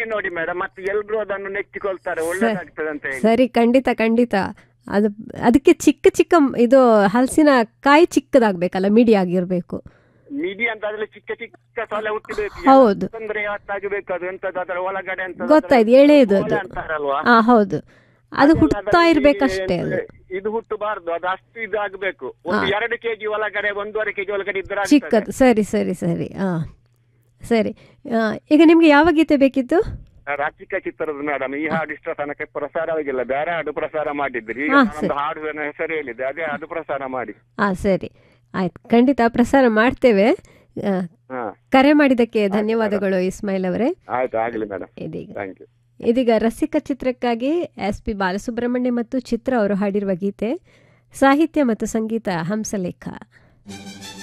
ನೋಡಿ ಮೇಡಮ್ ಮತ್ತೆ ಎಲ್ರು ಅದನ್ನು ನೆಚ್ಚಿಕೊಳ್ತಾರೆ ಒಳ್ಳೇದಾಗ್ತದೆ ಅಂತ ಹೇಳಿ ಸರಿ ಖಂಡಿತ ಖಂಡಿತ ಅದು ಅದಕ್ಕೆ ಚಿಕ್ಕ ಚಿಕ್ಕ ಮ್- ಇದು ಹಲಸಿನ ಕಾಯಿ ಚಿಕ್ಕದಾಗಬೇಕಲ್ಲ ಮಿಡಿ ಆಗಿರಬೇಕು ಮಿಡಿ ಅಂತ ಅದ್ರಲ್ಲಿ ಚಿಕ್ಕ ಚಿಕ್ಕ ಸೊಲೆ ಹುಟ್ಟಿಬೇಕು ಹೌದು. ತೊಂದರೆ ಯಾವತ್ತಾಗಬೇಕು ಅದು ಎಂತದ್ದು ಅದರ ಒಳಗಡೆ ಅಂತ ಗೊತ್ತಾಯ್ತು ಎಳೆದು ಅದು ಅಂತಾರಲ್ವಾ ಹಾ ಹೌದು ಅದು ಅದೆಲ್ಲ ಹುಟ್ಟುತ್ತಾ ಅದರಲ್ಲಿ ಇರ್ಬೇಕಷ್ಟೇ ಅದು ಎಂತ- ಇದು ಹುಟ್ಟಬಾರ್ದು ಅದು ಅಷ್ಟು ಇದಾಗಬೇಕು ಒಂದು ಎರಡು ಕೆಜಿ ಒಳಗಡೆ ಒಂದೂವರೆ ಕೆಜಿ ಒಳಗಡೆ ಇದ್ರೆ ಆಗ್ತದೆ. ಚಿಕ್ಕದು ಸರಿ ಸರಿ ಸರಿ ಹಾ ಸರಿ ಆ, ಈಗ ನಿಮ್ಗೆ ಯಾವ ಗೀತೆ ಬೇಕಿತ್ತು ರಾಚಿಕ ಚಿತ್ರದ ಮೇಡಮ್ ಈ ಹಾಡು ಇಷ್ಟ ತನಕ ಪ್ರಸಾರವಾಗಿಲ್ಲ ಬೇರೆ ಹಾಡು ಪ್ರಸಾರ ಮಾಡಿದ್ರಿ ಈಗ ಹಾ, ನಾನೊಂದು ಹಾಡು ಹೆಸರು ಹೇಳಿದೆ ಅದೇ ಹಾಡು ಪ್ರಸಾರ ಮಾಡಿ ಹಾ ಸರಿ ಆಯ್ತು ಖಂಡಿತ ಪ್ರಸಾರ ಮಾಡ್ತೇವೆ ಆ, ಹಾ ಕರೆ ಮಾಡಿದ್ದಕ್ಕೆ ಧನ್ಯವಾದಗಳು ಇಸ್ಮಾಯಿಲ್ ಅವರೇ ಆಯ್ತು ಆಗ್ಲಿ ಮೇಡಮ್ ಇದೀಗ ಥ್ಯಾಂಕ್ ಯು ಇದೀಗ ರಸಿಕ ಚಿತ್ರಕ್ಕಾಗಿ ಎಸ್ ಪಿ ಬಾಲಸುಬ್ರಹ್ಮಣ್ಯ ಮತ್ತು ಚಿತ್ರ ಅವರು ಹಾಡಿರುವ ಗೀತೆ ಸಾಹಿತ್ಯ ಮತ್ತು ಸಂಗೀತ ಹಂಸಲೇಖ